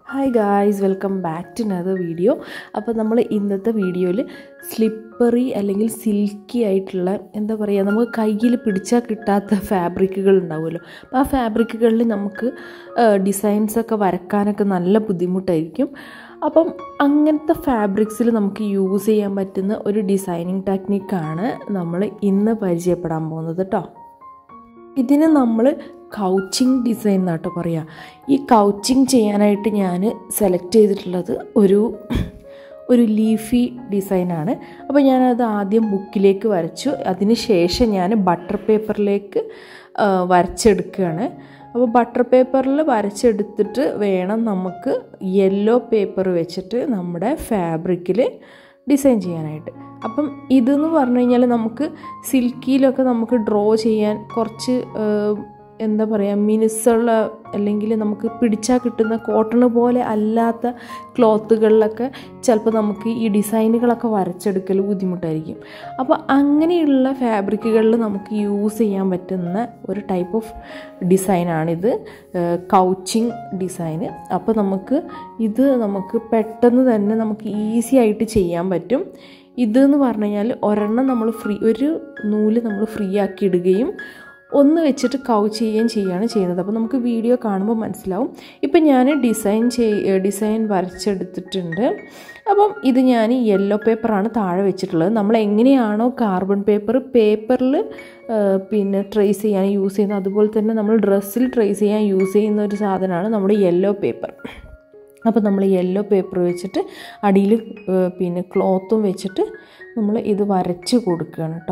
hi guys welcome back to another video അപ്പോൾ നമ്മൾ ഇന്നത്തെ വീഡിയോയിൽ സ്ലിപ്പറി അല്ലെങ്കിൽ സിൽക്കി ആയിട്ടുള്ള എന്താ പറയുക നമുക്ക് കയ്യിൽ പിടിച്ചാൽ കിട്ടാത്ത ഫാബ്രിക്കുകൾ ഉണ്ടാവുമല്ലോ അപ്പോൾ ആ ഫാബ്രിക്കുകളിൽ നമുക്ക് ഡിസൈൻസൊക്കെ വരക്കാനൊക്കെ നല്ല ബുദ്ധിമുട്ടായിരിക്കും അപ്പം അങ്ങനത്തെ ഫാബ്രിക്സിൽ നമുക്ക് യൂസ് ചെയ്യാൻ പറ്റുന്ന ഒരു ഡിസൈനിങ് ടെക്നിക്കാണ് നമ്മൾ ഇന്ന് പരിചയപ്പെടാൻ പോകുന്നത് കേട്ടോ ഇതിന് നമ്മൾ കൗച്ചിങ് ഡിസൈൻ എന്നാട്ടോ പറയുക ഈ കൗച്ചിങ് ചെയ്യാനായിട്ട് ഞാൻ സെലക്ട് ചെയ്തിട്ടുള്ളത് ഒരു ഒരു ലീഫി ഡിസൈനാണ് അപ്പോൾ ഞാനത് ആദ്യം ബുക്കിലേക്ക് വരച്ചു അതിന് ശേഷം ഞാൻ ബട്ടർ പേപ്പറിലേക്ക് വരച്ചെടുക്കുകയാണ് അപ്പോൾ ബട്ടർ പേപ്പറിൽ വരച്ചെടുത്തിട്ട് വേണം നമുക്ക് യെല്ലോ പേപ്പർ വെച്ചിട്ട് നമ്മുടെ ഫാബ്രിക്കിൽ ഡിസൈൻ ചെയ്യാനായിട്ട് അപ്പം ഇതെന്ന് പറഞ്ഞു കഴിഞ്ഞാൽ നമുക്ക് സിൽക്കിയിലൊക്കെ നമുക്ക് ഡ്രോ ചെയ്യാൻ കുറച്ച് എന്താ പറയുക മിനുസുള്ള അല്ലെങ്കിൽ നമുക്ക് പിടിച്ചാൽ കിട്ടുന്ന കോട്ടൺ പോലെ അല്ലാത്ത ക്ലോത്തുകളിലൊക്കെ ചിലപ്പോൾ നമുക്ക് ഈ ഡിസൈനുകളൊക്കെ വരച്ചെടുക്കൽ ബുദ്ധിമുട്ടായിരിക്കും അപ്പോൾ അങ്ങനെയുള്ള ഫാബ്രിക്കുകളിൽ നമുക്ക് യൂസ് ചെയ്യാൻ പറ്റുന്ന ഒരു ടൈപ്പ് ഓഫ് ഡിസൈനാണിത് കൗച്ചിങ് ഡിസൈന് അപ്പോൾ നമുക്ക് ഇത് നമുക്ക് പെട്ടെന്ന് തന്നെ നമുക്ക് ഈസി ആയിട്ട് ചെയ്യാൻ പറ്റും ഇതെന്ന് പറഞ്ഞു കഴിഞ്ഞാൽ ഒരെണ്ണം നമ്മൾ ഫ്രീ ഒരു നൂല് നമ്മൾ ഫ്രീ ആക്കി ഇടുകയും ഒന്ന് വെച്ചിട്ട് കൗ ചെയ്യുകയും ചെയ്യുകയാണ് ചെയ്യുന്നത് അപ്പോൾ നമുക്ക് വീഡിയോ കാണുമ്പോൾ മനസ്സിലാവും ഇപ്പം ഞാൻ ഡിസൈൻ ചെയ് ഡിസൈൻ വരച്ചെടുത്തിട്ടുണ്ട് അപ്പം ഇത് ഞാൻ യെല്ലോ പേപ്പറാണ് താഴെ വെച്ചിട്ടുള്ളത് നമ്മൾ എങ്ങനെയാണോ കാർബൺ പേപ്പർ പേപ്പറിൽ പിന്നെ ട്രേസ് ചെയ്യാൻ യൂസ് ചെയ്യുന്നത് അതുപോലെ തന്നെ നമ്മൾ ഡ്രസ്സിൽ ട്രേസ് ചെയ്യാൻ യൂസ് ചെയ്യുന്ന ഒരു സാധനമാണ് നമ്മുടെ യെല്ലോ പേപ്പർ അപ്പോൾ നമ്മൾ യെല്ലോ പേപ്പർ വെച്ചിട്ട് അടിയിൽ പിന്നെ ക്ലോത്തും വെച്ചിട്ട് നമ്മൾ ഇത് വരച്ച് കൊടുക്കുകയാണ് കേട്ടോ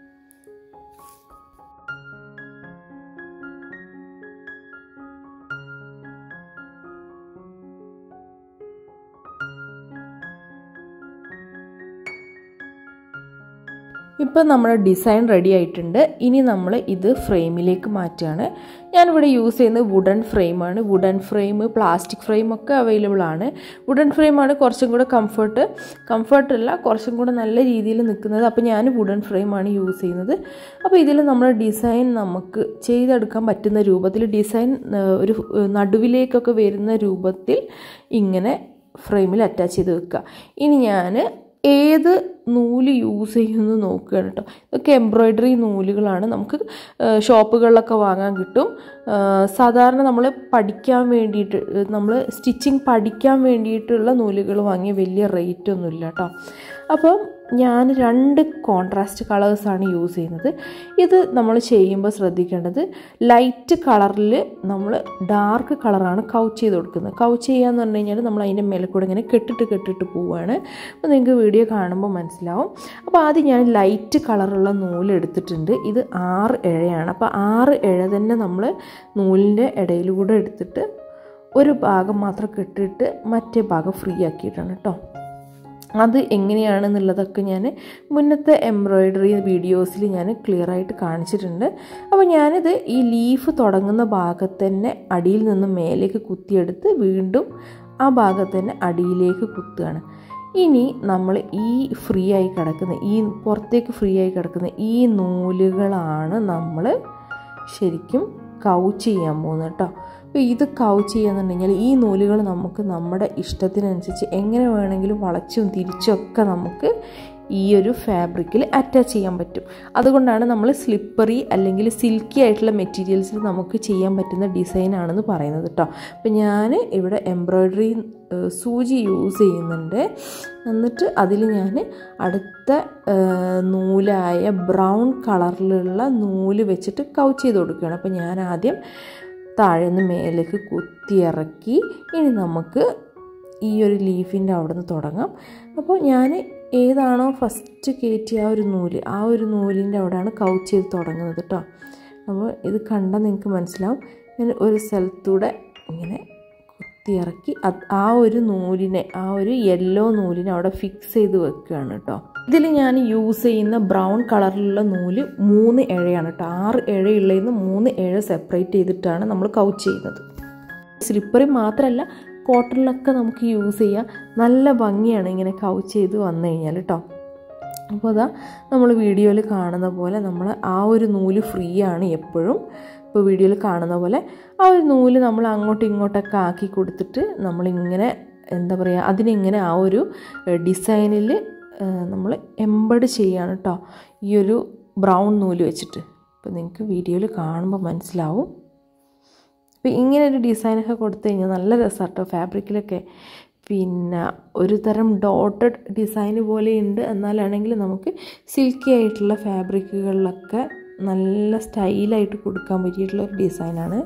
ഇപ്പം നമ്മുടെ ഡിസൈൻ റെഡി ആയിട്ടുണ്ട് ഇനി നമ്മൾ ഇത് ഫ്രെയിമിലേക്ക് മാറ്റുകയാണ് ഞാനിവിടെ യൂസ് ചെയ്യുന്നത് വുഡൻ ഫ്രെയിമാണ് വുഡൻ ഫ്രെയിം പ്ലാസ്റ്റിക് ഫ്രെയിം ഒക്കെ അവൈലബിൾ ആണ് വുഡൻ ഫ്രെയിമാണ് കുറച്ചും കൂടെ കംഫർട്ട് കംഫർട്ടല്ല കുറച്ചും കൂടെ നല്ല രീതിയിൽ നിൽക്കുന്നത് അപ്പോൾ ഞാൻ വുഡൻ ഫ്രെയിമാണ് യൂസ് ചെയ്യുന്നത് അപ്പോൾ ഇതിൽ നമ്മുടെ ഡിസൈൻ നമുക്ക് ചെയ്തെടുക്കാൻ പറ്റുന്ന രൂപത്തിൽ ഡിസൈൻ ഒരു നടുവിലേക്കൊക്കെ വരുന്ന രൂപത്തിൽ ഇങ്ങനെ ഫ്രെയിമിൽ അറ്റാച്ച് ചെയ്ത് വെക്കുക ഇനി ഞാൻ ഏത് നൂല് യൂസ് ചെയ്യുമെന്ന് നോക്കുകയാണ് കേട്ടോ ഇതൊക്കെ എംബ്രോയ്ഡറി നൂലുകളാണ് നമുക്ക് ഷോപ്പുകളിലൊക്കെ വാങ്ങാൻ കിട്ടും സാധാരണ നമ്മൾ പഠിക്കാൻ വേണ്ടിയിട്ട് നമ്മൾ സ്റ്റിച്ചിങ് പഠിക്കാൻ വേണ്ടിയിട്ടുള്ള നൂലുകൾ വാങ്ങിയ വലിയ റേറ്റ് ഒന്നുമില്ല കേട്ടോ അപ്പം ഞാൻ രണ്ട് കോൺട്രാസ്റ്റ് കളേഴ്സാണ് യൂസ് ചെയ്യുന്നത് ഇത് നമ്മൾ ചെയ്യുമ്പോൾ ശ്രദ്ധിക്കേണ്ടത് ലൈറ്റ് കളറിൽ നമ്മൾ ഡാർക്ക് കളറാണ് കൗച്ച് ചെയ്ത് കൊടുക്കുന്നത് കൗച്ച് ചെയ്യാന്ന് പറഞ്ഞു കഴിഞ്ഞാൽ നമ്മൾ അതിൻ്റെ മേലെ കൂടെ ഇങ്ങനെ കെട്ടിട്ട് കെട്ടിട്ട് പോവുകയാണ് അപ്പോൾ നിങ്ങൾക്ക് വീഡിയോ കാണുമ്പോൾ മനസ്സിലാവും അപ്പോൾ ആദ്യം ഞാൻ ലൈറ്റ് കളറുള്ള നൂല് എടുത്തിട്ടുണ്ട് ഇത് ആറ് ഇഴയാണ് അപ്പോൾ ആറ് ഇഴ തന്നെ നമ്മൾ നൂലിൻ്റെ ഇടയിലൂടെ എടുത്തിട്ട് ഒരു ഭാഗം മാത്രം കെട്ടിട്ട് മറ്റേ ഭാഗം ഫ്രീ ആക്കിയിട്ടാണ് കേട്ടോ അത് എങ്ങനെയാണെന്നുള്ളതൊക്കെ ഞാൻ മുന്നത്തെ എംബ്രോയ്ഡറി വീഡിയോസിൽ ഞാൻ ക്ലിയർ ആയിട്ട് കാണിച്ചിട്ടുണ്ട് അപ്പോൾ ഞാനിത് ഈ ലീഫ് തുടങ്ങുന്ന ഭാഗത്ത് തന്നെ അടിയിൽ നിന്ന് മേലേക്ക് കുത്തിയെടുത്ത് വീണ്ടും ആ ഭാഗത്ത് തന്നെ അടിയിലേക്ക് കുത്തുകയാണ് ഇനി നമ്മൾ ഈ ഫ്രീ ആയി കിടക്കുന്ന ഈ പുറത്തേക്ക് ഫ്രീ ആയി കിടക്കുന്ന ഈ നൂലുകളാണ് നമ്മൾ ശരിക്കും കൗച്ച് ചെയ്യാൻ പോകുന്നത് കേട്ടോ അപ്പോൾ ഇത് കൗച്ച് ചെയ്യാന്നുണ്ടെങ്കിൽ ഈ നൂലുകൾ നമുക്ക് നമ്മുടെ ഇഷ്ടത്തിനനുസരിച്ച് എങ്ങനെ വേണമെങ്കിലും വളച്ചും തിരിച്ചും ഒക്കെ നമുക്ക് ഈ ഒരു ഫാബ്രിക്കിൽ അറ്റാച്ച് ചെയ്യാൻ പറ്റും അതുകൊണ്ടാണ് നമ്മൾ സ്ലിപ്പറി അല്ലെങ്കിൽ സിൽക്കി ആയിട്ടുള്ള മെറ്റീരിയൽസിൽ നമുക്ക് ചെയ്യാൻ പറ്റുന്ന ഡിസൈനാണെന്ന് പറയുന്നത് കേട്ടോ അപ്പോൾ ഞാൻ ഇവിടെ എംബ്രോയ്ഡറി സൂചി യൂസ് ചെയ്യുന്നുണ്ട് എന്നിട്ട് അതിൽ ഞാൻ അടുത്ത നൂലായ ബ്രൗൺ കളറിലുള്ള നൂല് വെച്ചിട്ട് കൗച്ച് ചെയ്ത് കൊടുക്കുകയാണ് അപ്പോൾ ഞാൻ ആദ്യം താഴെ നിന്ന് മേലേക്ക് കുത്തിയിറക്കി ഇനി നമുക്ക് ഈ ഒരു ലീഫിൻ്റെ അവിടെ നിന്ന് തുടങ്ങാം അപ്പോൾ ഞാൻ ഏതാണോ ഫസ്റ്റ് കയറ്റിയ ആ ഒരു നൂല് ആ ഒരു നൂലിൻ്റെ അവിടെയാണ് കൗച്ച് ചെയ്ത് തുടങ്ങുന്നത് കേട്ടോ അപ്പോൾ ഇത് കണ്ടാൽ നിങ്ങൾക്ക് മനസ്സിലാവും ഞാൻ ഒരു സ്ഥലത്തൂടെ ഇങ്ങനെ കുത്തിയിറക്കി ആ ഒരു നൂലിനെ ആ ഒരു യെല്ലോ നൂലിനെ അവിടെ ഫിക്സ് ചെയ്ത് വെക്കുകയാണ് കേട്ടോ ഇതിൽ ഞാൻ യൂസ് ചെയ്യുന്ന ബ്രൗൺ കളറിലുള്ള നൂല് മൂന്ന് ഇഴയാണ് കേട്ടോ ആറ് ഇഴയുള്ളതിൽ നിന്ന് മൂന്ന് ഇഴ സെപ്പറേറ്റ് ചെയ്തിട്ടാണ് നമ്മൾ കൗച്ച് ചെയ്യുന്നത് സ്ലിപ്പറി മാത്രമല്ല കോട്ടണിലൊക്കെ നമുക്ക് യൂസ് ചെയ്യാം നല്ല ഭംഗിയാണ് ഇങ്ങനെ കൗച്ച് ചെയ്ത് വന്നു കഴിഞ്ഞാൽ കേട്ടോ അപ്പോൾ അതാ നമ്മൾ വീഡിയോയിൽ കാണുന്ന പോലെ നമ്മൾ ആ ഒരു നൂല് ഫ്രീ ആണ് എപ്പോഴും ഇപ്പോൾ വീഡിയോയിൽ കാണുന്ന പോലെ ആ ഒരു നൂല് നമ്മൾ അങ്ങോട്ടും ഇങ്ങോട്ടൊക്കെ ആക്കി കൊടുത്തിട്ട് നമ്മളിങ്ങനെ എന്താ പറയുക അതിനിങ്ങനെ ആ ഒരു ഡിസൈനിൽ നമ്മൾ എംബഡ് ചെയ്യാണ് കേട്ടോ ഈ ഒരു ബ്രൗൺ നൂല് വെച്ചിട്ട് അപ്പോൾ നിങ്ങൾക്ക് വീഡിയോയിൽ കാണുമ്പോൾ മനസ്സിലാവും അപ്പോൾ ഇങ്ങനെ ഒരു ഡിസൈനൊക്കെ കൊടുത്തു കഴിഞ്ഞാൽ നല്ല രസമാണ് കേട്ടോ ഫാബ്രിക്കിലൊക്കെ പിന്നെ ഒരു തരം ഡോട്ടഡ് ഡിസൈൻ പോലെയുണ്ട് എന്നാലാണെങ്കിൽ നമുക്ക് സിൽക്കി ആയിട്ടുള്ള ഫാബ്രിക്കുകളിലൊക്കെ നല്ല സ്റ്റൈലായിട്ട് കൊടുക്കാൻ പറ്റിയിട്ടുള്ള ഒരു ഡിസൈനാണ്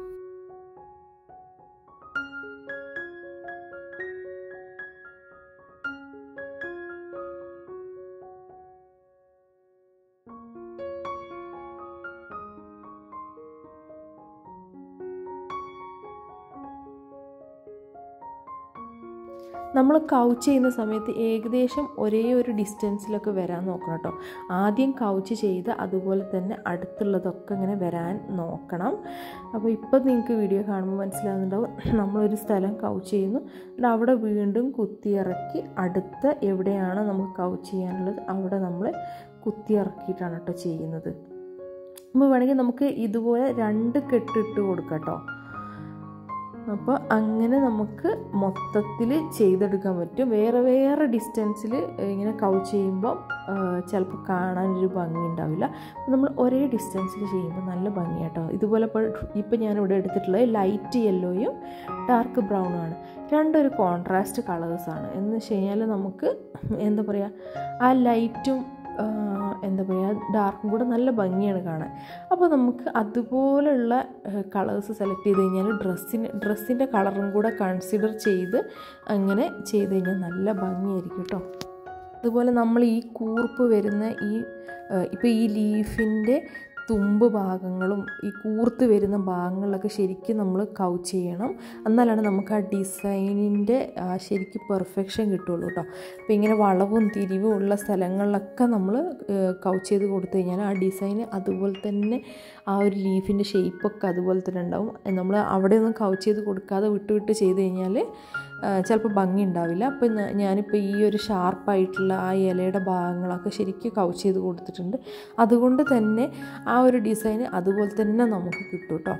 നമ്മൾ കൗച്ച് ചെയ്യുന്ന സമയത്ത് ഏകദേശം ഒരേ ഒരു ഡിസ്റ്റൻസിലൊക്കെ വരാൻ നോക്കണം കേട്ടോ ആദ്യം കൗച്ച് ചെയ്ത് അതുപോലെ തന്നെ അടുത്തുള്ളതൊക്കെ ഇങ്ങനെ വരാൻ നോക്കണം അപ്പോൾ ഇപ്പോൾ നിങ്ങൾക്ക് വീഡിയോ കാണുമ്പോൾ മനസ്സിലാകുന്നുണ്ടാവും നമ്മളൊരു സ്ഥലം കൗച്ച് ചെയ്യുന്നു എന്നിട്ട് അവിടെ വീണ്ടും കുത്തിയിറക്കി അടുത്ത എവിടെയാണ് നമുക്ക് കൗച്ച് ചെയ്യാനുള്ളത് അവിടെ നമ്മൾ കുത്തിയിറക്കിയിട്ടാണ് കേട്ടോ ചെയ്യുന്നത് അപ്പോൾ വേണമെങ്കിൽ നമുക്ക് ഇതുപോലെ രണ്ട് കെട്ടിട്ട് കൊടുക്കാം കേട്ടോ അപ്പോൾ അങ്ങനെ നമുക്ക് മൊത്തത്തിൽ ചെയ്തെടുക്കാൻ പറ്റും വേറെ വേറെ ഡിസ്റ്റൻസിൽ ഇങ്ങനെ കൗ ചെയ്യുമ്പോൾ ചിലപ്പോൾ കാണാനൊരു ഭംഗി ഉണ്ടാവില്ല അപ്പോൾ നമ്മൾ ഒരേ ഡിസ്റ്റൻസിൽ ചെയ്യുമ്പോൾ നല്ല ഭംഗിയാട്ടോ ഇതുപോലെ ഇപ്പോൾ ഇപ്പോൾ ഞാനിവിടെ എടുത്തിട്ടുള്ളത് ലൈറ്റ് യെല്ലോയും ഡാർക്ക് ബ്രൗണും ആണ് രണ്ടൊരു കോൺട്രാസ്റ്റ് കളേഴ്സാണ് എന്ന് വെച്ച് കഴിഞ്ഞാൽ നമുക്ക് എന്താ പറയുക ആ ലൈറ്റും എന്താ പറയുക ഡാർക്കും കൂടെ നല്ല ഭംഗിയാണ് കാണാൻ അപ്പോൾ നമുക്ക് അതുപോലുള്ള കളേഴ്സ് സെലക്ട് ചെയ്ത് കഴിഞ്ഞാൽ ഡ്രസ്സിന് ഡ്രസ്സിൻ്റെ കളറും കൂടെ കൺസിഡർ ചെയ്ത് അങ്ങനെ ചെയ്ത് കഴിഞ്ഞാൽ നല്ല ഭംഗിയായിരിക്കും കേട്ടോ അതുപോലെ നമ്മൾ ഈ കൂർപ്പ് വരുന്ന ഈ ഇപ്പോൾ ഈ ലീഫിൻ്റെ തുമ്പ് ഭാഗങ്ങളും ഈ കൂർത്ത് വരുന്ന ഭാഗങ്ങളിലൊക്കെ ശരിക്കും നമ്മൾ കൗ ചെയ്യണം എന്നാലാണ് നമുക്ക് ആ ഡിസൈനിൻ്റെ ശരിക്കും പെർഫെക്ഷൻ കിട്ടുള്ളൂ കേട്ടോ അപ്പോൾ ഇങ്ങനെ വളവും തിരിവും ഉള്ള സ്ഥലങ്ങളിലൊക്കെ നമ്മൾ കൗ ചെയ്ത് കൊടുത്തു കഴിഞ്ഞാൽ ആ ഡിസൈൻ അതുപോലെ തന്നെ ആ ഒരു ലീഫിൻ്റെ ഷേപ്പൊക്കെ അതുപോലെ തന്നെ ഉണ്ടാവും നമ്മൾ അവിടെ ഒന്നും കൗ ചെയ്ത് കൊടുക്കാതെ വിട്ട് വിട്ട് ചെയ്ത് കഴിഞ്ഞാൽ ചിലപ്പോൾ ഭംഗി ഉണ്ടാവില്ല അപ്പോൾ ഞാനിപ്പോൾ ഈ ഒരു ഷാർപ്പായിട്ടുള്ള ആ ഇലയുടെ ഭാഗങ്ങളൊക്കെ ശരിക്കും കൗ ചെയ്ത് കൊടുത്തിട്ടുണ്ട് അതുകൊണ്ട് തന്നെ ആ ഒരു ഡിസൈൻ അതുപോലെ തന്നെ നമുക്ക് കിട്ടും കേട്ടോ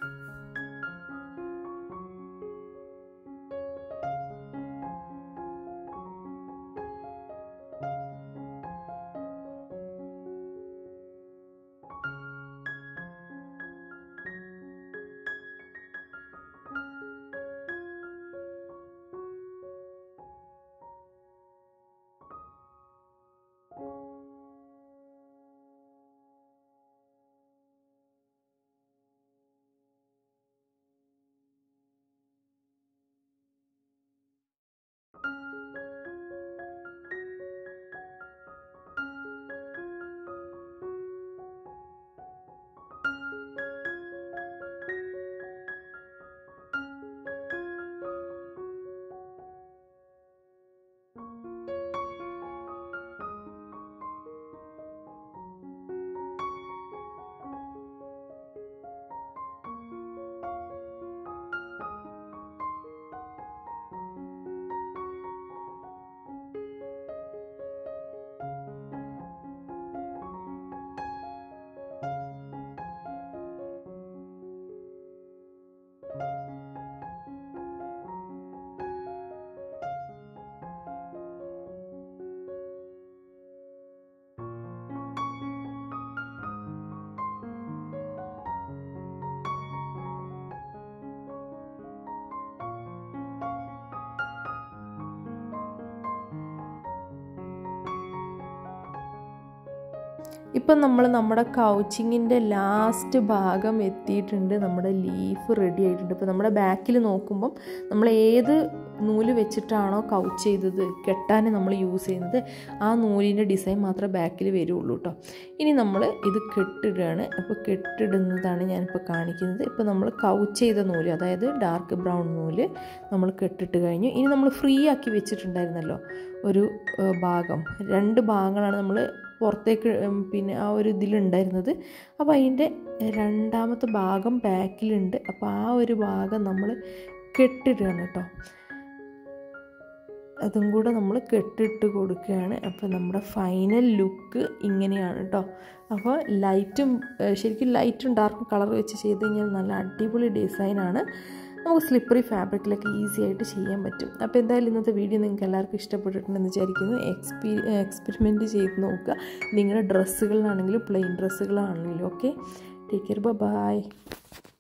ഇപ്പം നമ്മൾ നമ്മുടെ കൗച്ചിങ്ങിൻ്റെ ലാസ്റ്റ് ഭാഗം എത്തിയിട്ടുണ്ട് നമ്മുടെ ലീഫ് റെഡി ആയിട്ടുണ്ട് ഇപ്പോൾ നമ്മുടെ ബാക്കിൽ നോക്കുമ്പം നമ്മൾ ഏത് നൂല് വെച്ചിട്ടാണോ കൗച്ച് ചെയ്തത് കെട്ടാൻ നമ്മൾ യൂസ് ചെയ്യുന്നത് ആ നൂലിൻ്റെ ഡിസൈൻ മാത്രമേ ബാക്കിൽ വരുള്ളൂ കേട്ടോ ഇനി നമ്മൾ ഇത് കെട്ടിടുകയാണ് അപ്പോൾ കെട്ടിടുന്നതാണ് ഞാനിപ്പോൾ കാണിക്കുന്നത് ഇപ്പോൾ നമ്മൾ കൗച്ച് ചെയ്ത നൂല് അതായത് ഡാർക്ക് ബ്രൗൺ നൂല് നമ്മൾ കെട്ടിട്ട് കഴിഞ്ഞു ഇനി നമ്മൾ ഫ്രീ ആക്കി വെച്ചിട്ടുണ്ടായിരുന്നല്ലോ ഒരു ഭാഗം രണ്ട് ഭാഗങ്ങളാണ് നമ്മൾ പുറത്തേക്ക് പിന്നെ ആ ഒരു ഇതിലുണ്ടായിരുന്നത് അപ്പോൾ അതിൻ്റെ രണ്ടാമത്തെ ഭാഗം ബാക്കിലുണ്ട് അപ്പോൾ ആ ഒരു ഭാഗം നമ്മൾ കെട്ടിടുകയാണ് കേട്ടോ അതും കൂടെ നമ്മൾ കെട്ടിട്ട് കൊടുക്കുകയാണ് അപ്പോൾ നമ്മുടെ ഫൈനൽ ലുക്ക് ഇങ്ങനെയാണ് കേട്ടോ അപ്പോൾ ലൈറ്റും ശരിക്കും ലൈറ്റും ഡാർക്ക് കളർ വെച്ച് ചെയ്ത് കഴിഞ്ഞാൽ നല്ല അടിപൊളി ഡിസൈനാണ് നമുക്ക് സ്ലിപ്പറി ഫാബ്രിക്കിലൊക്കെ ഈസി ആയിട്ട് ചെയ്യാൻ പറ്റും അപ്പോൾ എന്തായാലും ഇന്നത്തെ വീഡിയോ നിങ്ങൾക്ക് എല്ലാവർക്കും ഇഷ്ടപ്പെട്ടിട്ടുണ്ടെന്ന് വിചാരിക്കുന്നു എക്സ്പീ എക്സ്പെരിമെൻറ്റ് ചെയ്ത് നോക്കുക നിങ്ങളുടെ ഡ്രസ്സുകളാണെങ്കിലും പ്ലെയിൻ ഡ്രസ്സുകളാണെങ്കിലും ഓക്കെ ടേക്ക് കെയർ ബൈ